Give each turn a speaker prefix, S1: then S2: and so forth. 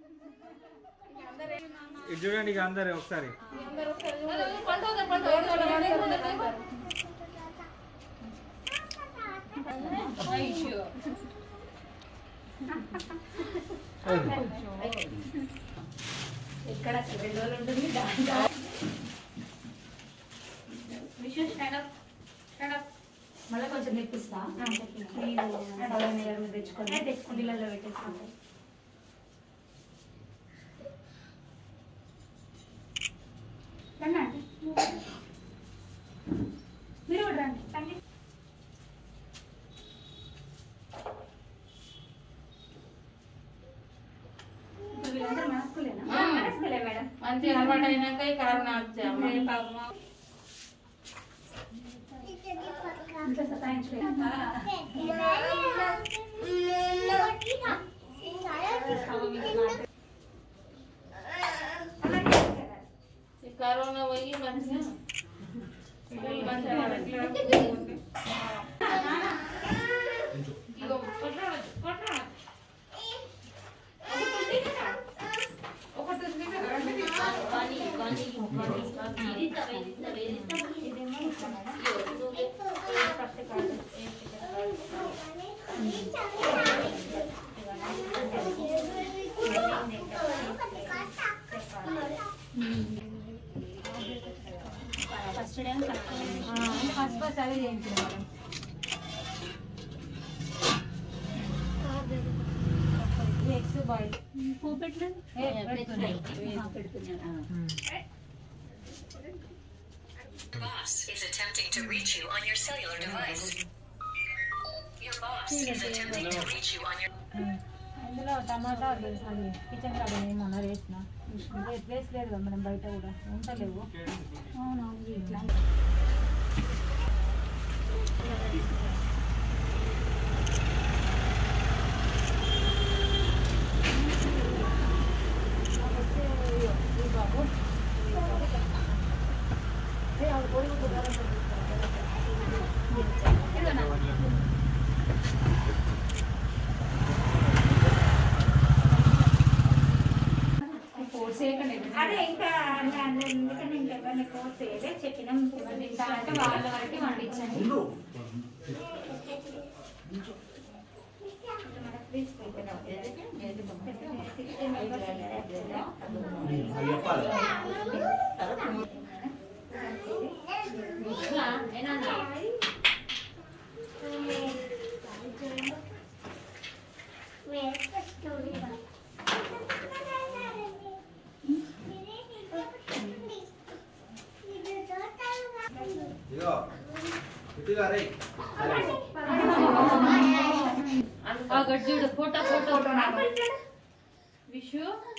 S1: ఇది చూడండి ఇక అందరు ఒకసారి
S2: ఎక్కడ రెండు రోజులు ఉంటుంది మళ్ళీ కొంచెం తెప్పిస్తా మీరు పలానా ఏడు మీద తెచ్చుకొని తెచ్చుకుని నీళ్ళలో పెట్టేసుకుంటాం రండి మీరు కూడా రండి రండి ఇప్పుడు వీళ్ళందరూ మన స్కూలేనా మన స్కూలే మేడం
S3: మంచి అలవాటు అయినాక ఈ కరోనా వచ్చాము
S2: ఇంట్లో సతాయించలేదు
S3: ఈ కరోనా పోయి మంచిగా పిల్లలు మంచిగా ఇగో కొట్టరాదు, కొట్టరాదు. ఒకటి ఉంది కదా, రెండు తీసుకో.
S2: ఫస్ట్ డే
S4: ఫస్ట్ ఫస్ట్ అదే చేయించిన madam eggs boil
S5: boss is attempting to reach you on your cellular device. Your boss is attempting to reach you on your
S4: అందులో టమాటా అది అది కిచెన్ గార్డెన్ ఏమన్నా వేసిన ప్లేస్ లేదు కదా మేడం బయట కూడా ఉంటలేవు
S2: అవునవును ఇట్లా
S3: ఫోర్స్ చేయకండి
S2: అదే ఇంకా అలా అన్నారు. ఎందుకంటే ఇంకెవరిని కోర్స్ చేయలే చెప్పినాం ఎవరు తింటా అంటే వాళ్ళ వరకు వండించండి
S1: ఇదిగో ఇటుగా రే
S3: ఆ గడ్జుడు ఫోటో ఫోటో విషు